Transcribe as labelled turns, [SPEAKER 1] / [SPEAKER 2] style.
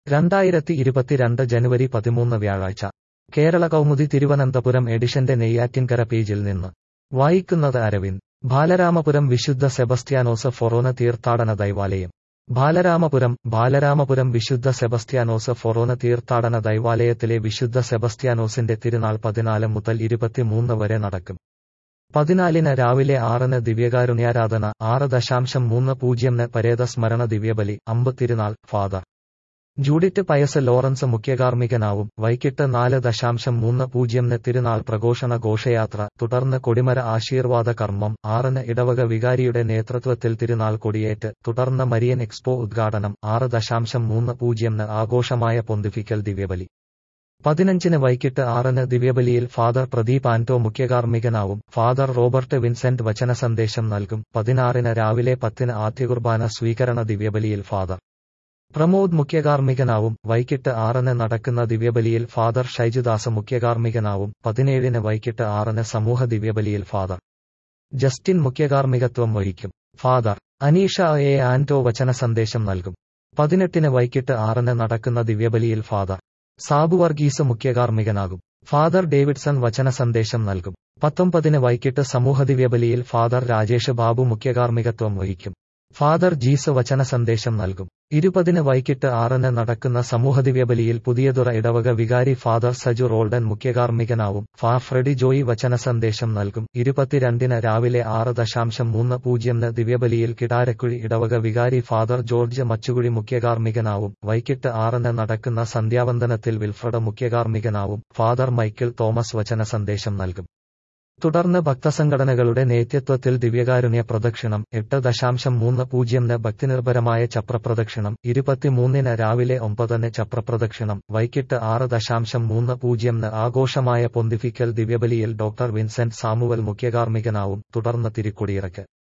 [SPEAKER 1] രണ്ടായിരത്തി ഇരുപത്തിരണ്ട് ജനുവരി പതിമൂന്ന് വ്യാഴാഴ്ച കേരള കൗമുദി തിരുവനന്തപുരം എഡിഷന്റെ നെയ്യാറ്റിൻകര പേജിൽ നിന്ന് വായിക്കുന്നത് അരവിന്ദ് ബാലരാമപുരം വിശുദ്ധ സെബസ്ത്യാനോസ് ഫൊറോന തീർത്ഥാടന ദൈവാലയം ബാലരാമപുരം ബാലരാമപുരം വിശുദ്ധ സെബസ്ത്യാനോസ് ഫൊറോന തീർത്ഥാടന ദൈവാലയത്തിലെ വിശുദ്ധ സെബസ്ത്യാനോസിന്റെ തിരുനാൾ പതിനാല് മുതൽ ഇരുപത്തിമൂന്ന് വരെ നടക്കും പതിനാലിന് രാവിലെ ആറിന് ദിവ്യകാരുണ്യാരാധന ആറ് ദശാംശം മൂന്ന് പൂജ്യംന് പരേത സ്മരണ ദിവ്യബലി അമ്പ് തിരുനാൾ ഫാദർ ജൂഡിറ്റ് പയസ് ലോറൻസ് മുഖ്യകാർമ്മികനാവും വൈകിട്ട് നാല് ദശാംശം മൂന്ന് പൂജ്യംന് തിരുനാൾ പ്രഘോഷണ ഘോഷയാത്ര തുടർന്ന് കൊടിമര ആശീർവാദ കർമ്മം ആറിന് ഇടവക വികാരിയുടെ നേതൃത്വത്തിൽ തിരുനാൾ കൊടിയേറ്റ് തുടർന്ന് മരിയൻ എക്സ്പോ ഉദ്ഘാടനം ആറ് ദശാംശം മൂന്ന് പൂജ്യംന് ആഘോഷമായ പൊന്തിഫിക്കൽ ദിവ്യബലി പതിനഞ്ചിന് വൈകിട്ട് ആറിന് ദിവ്യബലിയിൽ ഫാദർ പ്രദീപ് ആന്റോ മുഖ്യകാർമ്മികനാവും ഫാദർ റോബർട്ട് വിൻസെന്റ് വചന സന്ദേശം നൽകും പതിനാറിന് രാവിലെ പത്തിന് ആദ്യ കുർബാന സ്വീകരണ ദിവ്യബലിയിൽ ഫാദർ പ്രമോദ് മുഖ്യകാർമ്മികനാവും വൈകിട്ട് ആറിന് നടക്കുന്ന ദിവ്യബലിയിൽ ഫാദർ ഷൈജുദാസ് മുഖ്യകാർമ്മികനാവും പതിനേഴിന് വൈകിട്ട് ആറിന് സമൂഹ ദിവ്യബലിയിൽ ഫാദർ ജസ്റ്റിൻ മുഖ്യകാർമ്മികത്വം വഹിക്കും ഫാദർ അനീഷ എ ആന്റോ വചന സന്ദേശം നൽകും പതിനെട്ടിന് വൈകിട്ട് ആറിന് നടക്കുന്ന ദിവ്യബലിയിൽ ഫാദർ സാബു വർഗീസ് മുഖ്യകാർമ്മികനാകും ഫാദർ ഡേവിഡ്സൺ വചന സന്ദേശം നൽകും പത്തൊമ്പതിന് വൈകിട്ട് സമൂഹ ദിവ്യബലിയിൽ ഫാദർ രാജേഷ് ബാബു മുഖ്യകാർമ്മികത്വം വഹിക്കും ഫാദർ ജീസ് വചന സന്ദേശം നൽകും ഇരുപതിന് വൈകിട്ട് ആറിന് നടക്കുന്ന സമൂഹ ദിവ്യബലിയിൽ പുതിയതുറ ഇടവക വികാരി ഫാദർ സജു റോൾഡൻ മുഖ്യകാർമ്മികനാവും ഫാ ഫ്രെഡി ജോയി വചന സന്ദേശം നൽകും ഇരുപത്തിരണ്ടിന് രാവിലെ ആറ് ദശാംശം മൂന്ന് പൂജ്യംന് ദിവ്യബലിയിൽ കിടാരക്കുഴി ഇടവക വികാരി ഫാദർ ജോർജ് മച്ചുകുഴി മുഖ്യകാർമ്മികനാവും വൈകിട്ട് ആറിന് നടക്കുന്ന സന്ധ്യാവന്ദനത്തിൽ വിൽഫ്രഡ് മുഖ്യകാർമ്മികനാവും ഫാദർ മൈക്കിൾ തോമസ് വചന സന്ദേശം നൽകും തുടർന്ന് ഭക്തസംഘടനകളുടെ നേതൃത്വത്തിൽ ദിവ്യകാരുണ്യ പ്രദക്ഷിണം എട്ട് ദശാംശം മൂന്ന് പൂജ്യംന് ഭക്തിനിർഭരമായ ചപ്രപ്രദക്ഷിണം ഇരുപത്തിമൂന്നിന് രാവിലെ ഒമ്പതിന് ചപ്രപ്രദക്ഷിണം വൈകിട്ട് ആറ് ദശാംശം മൂന്ന് പൂജ്യംന് ആഘോഷമായ പൊന്തിഫിക്കൽ ദിവ്യബലിയിൽ ഡോക്ടർ വിൻസെന്റ് സാമുവൽ മുഖ്യകാർമ്മികനാവും തുടർന്ന് തിരുക്കൊടിയിറക്ക്